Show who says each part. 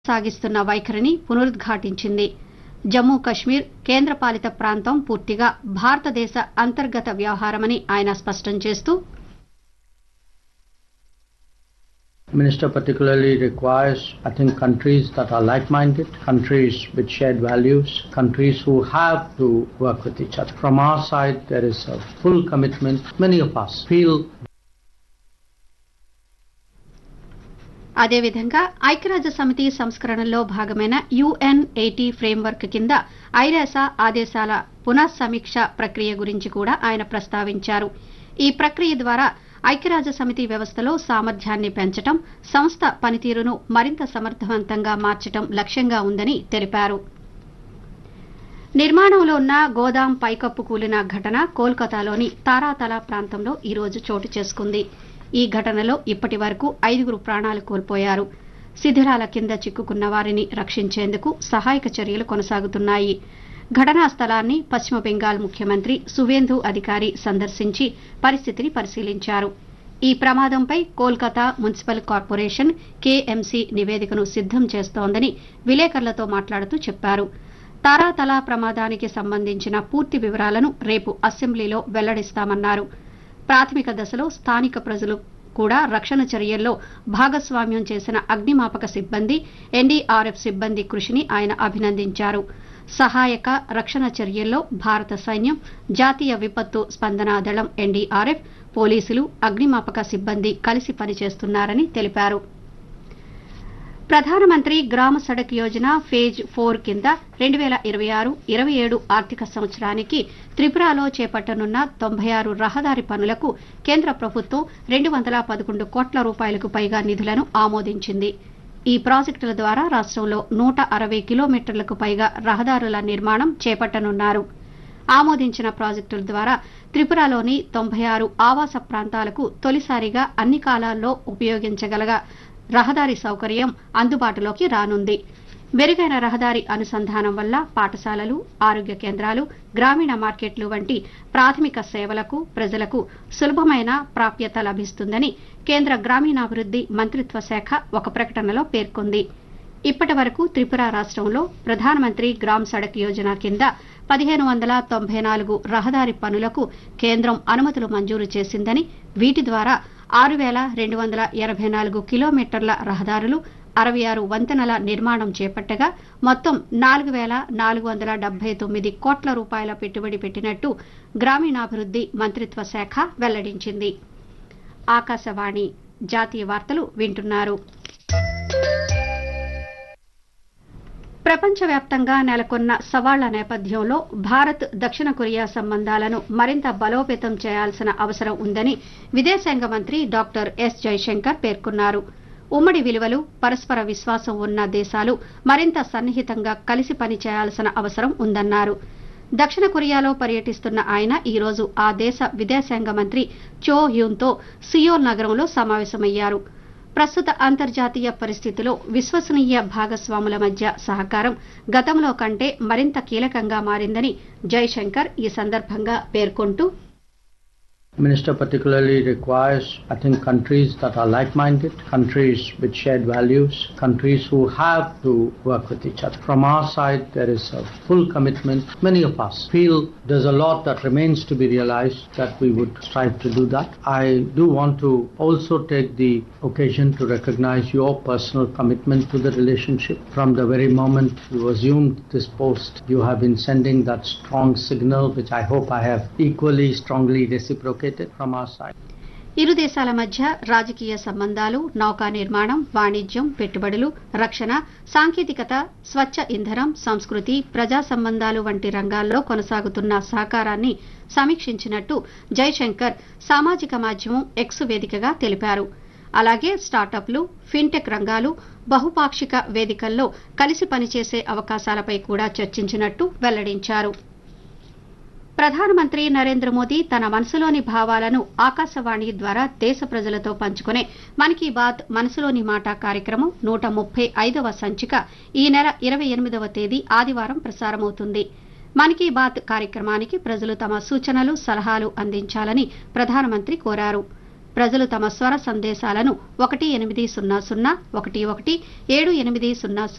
Speaker 1: సాగిస్తున్న వైఖరిని పునరుద్ఘాటించింది జమ్మూ కశ్మీర్ కేంద్రపాలిత ప్రాంతం పూర్తిగా భారతదేశ అంతర్గత వ్యవహారమని ఆయన స్పష్టం చేస్తూ
Speaker 2: Minister particularly requires, I think, countries that are like-minded, countries with shared values, countries who have to work with each other. From our side, there is a full commitment. Many of us feel
Speaker 1: అదేవిధంగా ఐక్యరాజ్య సమితి సంస్కరణలో భాగమైన UN eighty framework కింద ఐరాస ఆదేశాల పునఃసమీక్ష ప్రక్రియ గురించి కూడా ఆయన ప్రస్తావించారు ఈ ప్రక్రియ ద్వారా ఐక్యరాజ్య సమితి వ్యవస్థలో సామర్థ్యాన్ని పెంచడం సంస్థ పనితీరును మరింత సమర్థవంతంగా మార్చడం లక్ష్యంగా ఉందని తెలిపారు నిర్మాణంలో ఉన్న గోదాం పైకప్పు కూలిన ఘటన కోల్కతాలోని తారాతల ప్రాంతంలో ఈ రోజు చోటు చేసుకుంది ఈ ఘటనలో ఇప్పటి వరకు ఐదుగురు ప్రాణాలు కోల్పోయారు శిథిరాల కింద చిక్కుకున్న వారిని రక్షించేందుకు సహాయక చర్యలు కొనసాగుతున్నాయి ఘటనా స్థలాన్ని పశ్చిమ బెంగాల్ ముఖ్యమంత్రి సువేందు అధికారి సందర్శించి పరిస్థితిని పరిశీలించారు ఈ ప్రమాదంపై కోల్కతా మున్సిపల్ కార్పొరేషన్ కేఎంసీ నివేదికను సిద్దం చేస్తోందని విలేకరులతో మాట్లాడుతూ చెప్పారు తారాతల ప్రమాదానికి సంబంధించిన పూర్తి వివరాలను రేపు అసెంబ్లీలో వెల్లడిస్తామన్నారు ప్రాథమిక దశలో స్థానిక ప్రజలు కూడా రక్షణ చర్యల్లో భాగస్వామ్యం చేసిన అగ్నిమాపక సిబ్బంది ఎన్డీఆర్ఎఫ్ సిబ్బంది కృషిని ఆయన అభినందించారు సహాయక రక్షణ చర్యల్లో భారత సైన్యం జాతీయ విపత్తు స్పందనా దళం ఎన్డీఆర్ఎఫ్ పోలీసులు అగ్నిమాపక సిబ్బంది కలిసి పనిచేస్తున్నారని తెలిపారు ప్రధానమంత్రి గ్రామ సడక్ యోజన ఫేజ్ ఫోర్ కింద రెండు వేల ఇరవై ఆరు ఇరవై ఏడు ఆర్థిక సంవత్సరానికి త్రిపురలో చేపట్టనున్న తొంభై ఆరు రహదారి పనులకు కేంద్ర ప్రభుత్వం రెండు వందల పదకొండు కోట్ల రూపాయలకు పైగా నిధులను ఆమోదించింది ఈ ప్రాజెక్టుల ద్వారా రాష్టంలో నూట అరవై కిలోమీటర్లకు పైగా రహదారుల నిర్మాణం చేపట్టనున్నారు ఆమోదించిన ప్రాజెక్టుల ద్వారా త్రిపురలోని తొంభై ఆరు ఆవాస ప్రాంతాలకు తొలిసారిగా అన్ని కాలాల్లో ఉపయోగించగలగా రహదారి సౌకర్యం అందుబాటులోకి రానుంది మెరుగైన రహదారి అనుసంధానం వల్ల పాఠశాలలు ఆరోగ్య కేంద్రాలు గ్రామీణ మార్కెట్లు వంటి ప్రాథమిక సేవలకు ప్రజలకు సులభమైన ప్రాప్యత లభిస్తుందని కేంద్ర గ్రామీణాభివృద్ది మంత్రిత్వ శాఖ ఒక ప్రకటనలో పేర్కొంది ఇప్పటి వరకు త్రిపుర రాష్టంలో ప్రధానమంత్రి గ్రామ్ సడక్ యోజన కింద పదిహేను వందల తొంభై నాలుగు రహదారి పనులకు కేంద్రం అనుమతులు మంజూరు చేసిందని వీటి ద్వారా ఆరు వేల రెండు వందల ఎనభై నాలుగు కిలోమీటర్ల రహదారులు అరవై ఆరు వంతెనల నిర్మాణం చేపట్టగా మొత్తం నాలుగు వేల నాలుగు వందల డెబ్బై తొమ్మిది కోట్ల రూపాయల పెట్టుబడి పెట్టినట్టు గ్రామీణాభివృద్ది మంత్రిత్వ శాఖ వెల్లడించింది ఆకాశవాణి జాతీయ వార్తలు వింటున్నారు ప్రపంచవ్యాప్తంగా నెలకొన్న సవాళ్ల నేపథ్యంలో భారత్ దక్షిణ కొరియా సంబంధాలను మరింత బలోపేతం చేయాల్సిన అవసరం ఉందని విదేశాంగ మంత్రి డాక్టర్ ఎస్ జైశంకర్ పేర్కొన్నారు ఉమ్మడి విలువలు పరస్పర విశ్వాసం ఉన్న దేశాలు మరింత సన్నిహితంగా కలిసి పనిచేయాల్సిన అవసరం ఉందన్నారు దక్షిణ కొరియాలో పర్యటిస్తున్న ఆయన ఈ రోజు ఆ దేశ విదేశాంగ మంత్రి చో హ్యూన్తో సియోల్ నగరంలో సమావేశమయ్యారు ప్రస్తుత అంతర్జాతీయ పరిస్థితిలో విశ్వసనీయ భాగస్వాముల మధ్య సహకారం గతంలో కంటే మరింత కీలకంగా మారిందని జైశంకర్ ఈ సందర్భంగా పేర్కొంటూ
Speaker 2: Minister particularly requires, I think, countries that are like-minded, countries with shared values, countries who have to work with each other. From our side, there is a full commitment. Many of us feel there's a lot that remains to be realized that we would strive to do that. I do want to also take the occasion to recognize your personal commitment to the relationship. From the very moment you assumed this post, you have been sending that strong signal, which I hope I have equally strongly reciprocated from our side.
Speaker 1: ఇరు దేశాల మధ్య రాజకీయ సంబంధాలు నౌకా నిర్మాణం వాణిజ్యం పెట్టుబడులు రక్షణ సాంకేతికత స్వచ్ఛ ఇంధనం సంస్కృతి ప్రజా సంబంధాలు వంటి రంగాల్లో కొనసాగుతున్న సహకారాన్ని సమీక్షించినట్టు జైశంకర్ సామాజిక మాధ్యమం ఎక్స్ వేదికగా తెలిపారు అలాగే స్టార్టప్లు ఫిన్టెక్ రంగాలు బహుపాక్షిక వేదికల్లో కలిసి పనిచేసే అవకాశాలపై కూడా చర్చించినట్టు వెల్లడించారు ప్రధానమంత్రి నరేంద్ర మోదీ తన మనసులోని భావాలను ఆకాశవాణి ద్వారా దేశ ప్రజలతో పంచుకునే మన్ కీ బాత్ మనసులోని మాట కార్యక్రమం నూట ముప్పై ఐదవ సంచిక ఈ నెల ఇరవై ఎనిమిదవ తేదీ ఆదివారం ప్రసారమవుతుంది మన్ కీ బాత్ కార్యక్రమానికి ప్రజలు తమ సూచనలు సలహాలు అందించాలని ప్రధానమంత్రి కోరారు ప్రజలు తమ స్వర సందేశాలను ఒకటి ఎనిమిది సున్నా సున్నా ఒకటి ఒకటి ఏడు ఎనిమిది సున్నా